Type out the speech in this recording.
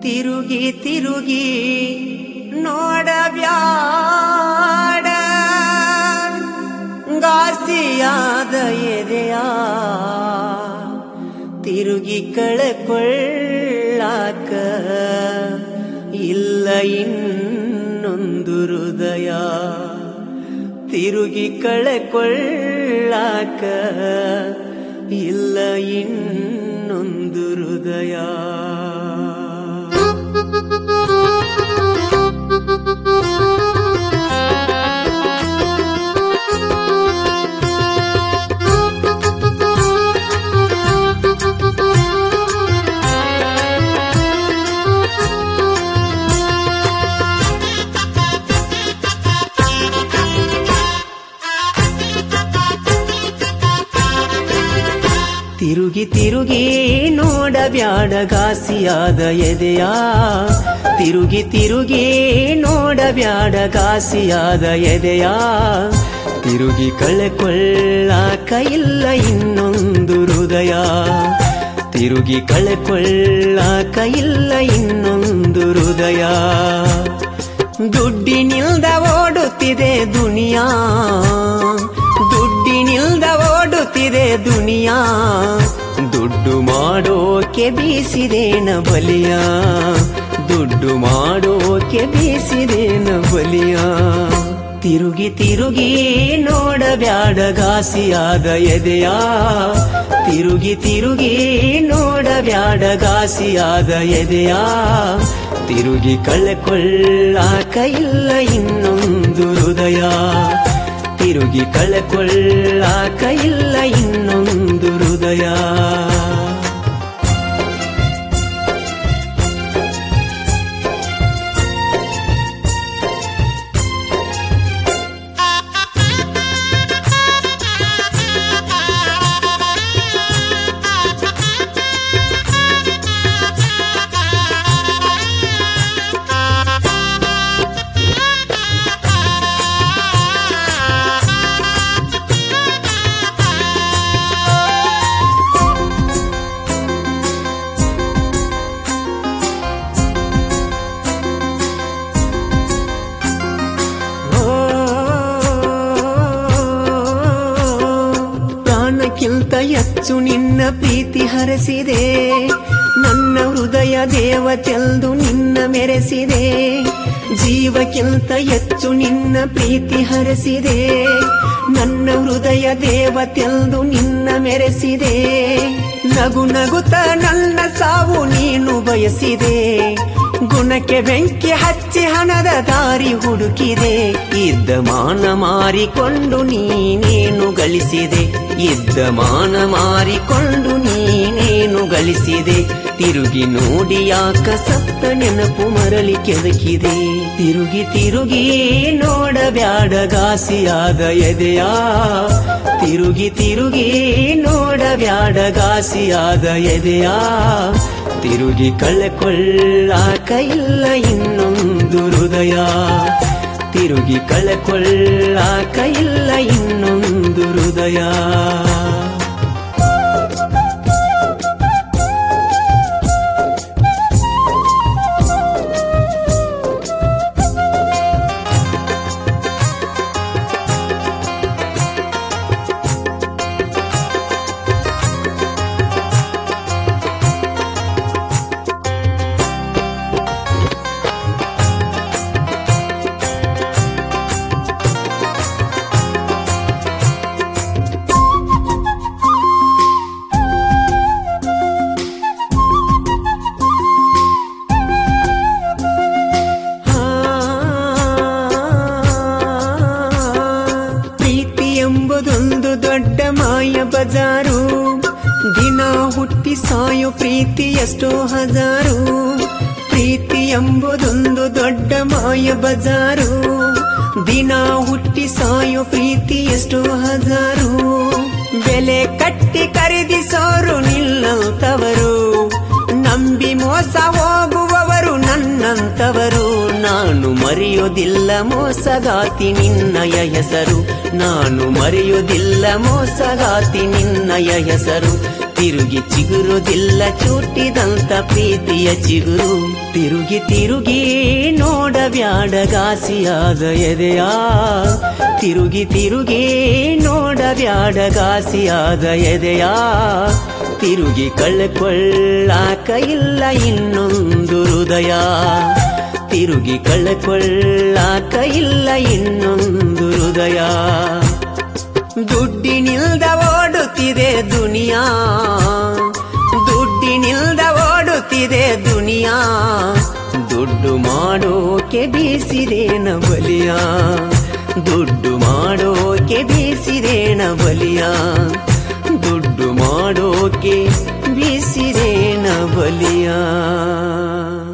ತಿರುಗಿ ತಿರುಗಿ ನೋಡಬ್ಯಾಡ ಗಾಸಿಯಾದ ಎದೆಯ ತಿರುಗಿ ಕಳಕೊಳ್ಳಾಕ ಇಲ್ಲ ಇನ್ನೊಂದು ಹೃದಯ ತಿರುಗಿ ಕಳಕೊಳ್ಳಾಕ ಇಲ್ಲ ಇನ್ನೊಂದು ಹೃದಯ ತಿರುಗಿ ತಿರುಗಿ ನೋಡಬ್ಯಾಡ ಗಾಸಿಯಾದ ಎದೆಯ ತಿರುಗಿ ತಿರುಗಿ ನೋಡಬ್ಯಾಡ ಗಾಸಿಯಾದ ಎದೆಯ ತಿರುಗಿ ಕಳೆಕೊಳ್ಳಾಕ ಇಲ್ಲ ಇನ್ನೊಂದು ಹೃದಯ ತಿರುಗಿ ಕಳೆಕೊಳ್ಳಾಕ ಇಲ್ಲ ಇನ್ನೊಂದು ಹೃದಯ ದುಡ್ಡಿನಿಲ್ದ ಓಡುತ್ತಿದೆ ದುನಿಯಾ ದುಡ್ಡಿನಿಲ್ದ ಓಡುತ್ತಿದೆ ದುನಿಯಾ ದುಡ್ಡು ಮಾಡೋಕೆ ಬೀಸಿದೇನ ಬಲಿಯ ದುಡ್ಡು ಮಾಡೋಕೆ ಬೀಸಿದೇನ ಬಲಿಯ ತಿರುಗಿ ತಿರುಗಿ ನೋಡಬ್ಯಾಡ ಗಾಸಿಯಾದ ಎದೆಯ ತಿರುಗಿ ತಿರುಗಿ ನೋಡಬ್ಯಾಡ ಗಾಸಿಯಾದ ಎದೆಯ ತಿರುಗಿ ಕಳೆಕೊಳ್ಳಾಕ ಇಲ್ಲ ಇನ್ನೊಂದು ಹೃದಯ ತಿರುಗಿ ಕಳೆಕೊಳ್ಳಾಕ ಇಲ್ಲ ಇನ್ನೊಂದು ಹೃದಯ ಪ್ರಾಣಕ್ಕಿಂತ ಹೆಚ್ಚು ನಿನ್ನ ಪ್ರೀತಿ ಹರಸಿದೆ ನನ್ನ ಹೃದಯ ದೇವತೆಲ್ದು ನಿನ್ನ ಮೆರೆಸಿದೆ ಜೀವಕ್ಕಿಂತ ಹೆಚ್ಚು ನಿನ್ನ ಪ್ರೀತಿ ಹರಸಿದೆ ನನ್ನ ಹೃದಯ ದೇವತೆಲ್ದು ನಿನ್ನ ಮೆರೆಸಿದೆ ನಗು ನಗುತ್ತ ನನ್ನ ಸಾವು ನೀನು ಬಯಸಿದೆ ಗುಣಕ್ಕೆ ಬೆಂಕಿ ಹಚ್ಚಿ ಹಣದ ದಾರಿ ಹುಡುಕಿದೆ ಇದ್ದ ಮಾನ ಮಾರಿಕೊಂಡು ನೀನೇನು ಗಳಿಸಿದೆ ಇದ್ದ ಮಾನ ಮಾರಿಕೊಂಡು ನೀನೇನು ಗಳಿಸಿದೆ ತಿರುಗಿ ನೋಡಿ ಯಾಕ ಸತ್ತ ನೆನಪು ಮರಳಿ ಕೆದಕಿದೆ ತಿರುಗಿ ತಿರುಗಿ ನೋಡಬ್ಯಾಡ ಗಾಸಿಯಾದ ಎದೆಯ ತಿರುಗಿ ತಿರುಗಿ ನೋಡಬ್ಯಾಡ ಗಾಸಿಯಾದ ಎದೆಯ ತಿರುಗಿ ಕಳೆಕೊಳ್ಳಾಕ ಇಲ್ಲ ಇನ್ನೊಂದು ಹೃದಯ ತಿರುಗಿ ಕಳೆಕೊಳ್ಳಾಕ ಇಲ್ಲ ಇನ್ನೊಂದು ಹೃದಯ ಪ್ರೀತಿ ಎಂಬುದೊಂದು ದೊಡ್ಡ ಮಾಯ ಬಜಾರು ದಿನ ಹುಟ್ಟಿ ಸಾಯೋ ಪ್ರೀತಿ ಎಷ್ಟೋ ಹಜಾರು ಪ್ರೀತಿ ಎಂಬುದೊಂದು ದೊಡ್ಡ ಮಾಯ ಬಜಾರು ದಿನ ಹುಟ್ಟಿ ಸಾಯೋ ಪ್ರೀತಿ ಎಷ್ಟೋ ಹಜಾರು ಬೆಲೆ ಕಟ್ಟಿ ಖರೀದಿಸೋರು ನಿಲ್ಲಂತವರು ನಂಬಿ ಮೋಸ ಹೋಗುವವರು ನನ್ನಂತವರು ನಾನು ಮರೆಯೋದಿಲ್ಲ ಮೋಸಗಾತಿ ನಿನ್ನಯ ಹೆಸರು ನಾನು ಮರೆಯೋದಿಲ್ಲ ಮೋಸಗಾತಿ ನಿನ್ನಯ ಹೆಸರು ತಿರುಗಿ ಚಿಗುರುದಿಲ್ಲ ಚೂಟಿದಂತ ಪ್ರೀತಿಯ ಚಿಗುರು ತಿರುಗಿ ತಿರುಗಿ ನೋಡಬ್ಯಾಡಗಾಸಿಯಾದ ಎದೆಯ ತಿರುಗಿ ತಿರುಗಿ ನೋಡಬ್ಯಾಡಗಾಸಿಯಾದ ಎದೆಯ ತಿರುಗಿ ಕಳ್ಕೊಳ್ಳಾಕ ಇಲ್ಲ ಇನ್ನೊಂದು ಹೃದಯ ತಿರುಗಿ ಕಳ್ಕೊಳ್ಳಾಕ ಇಲ್ಲ ಇನ್ನೊಂದು ಹೃದಯ ದುಡ್ಡಿನಿಲ್ದ ಓಡುತ್ತಿದೆ ದುನಿಯಾ ದುಡ್ಡಿನಿಲ್ದ ಓಡುತ್ತಿದೆ ದುನಿಯಾ ದುಡ್ಡು ಮಾಡೋಕೆ ಬೀಸಿದೇನ ಬಲಿಯ ದುಡ್ಡು ಮಾಡೋಕೆ ಬೀಸಿದೇನ ಬಲಿಯ ದುಡ್ಡು ಮಾಡೋಕೆ ಬೀಸಿದೇನ ಬಲಿಯ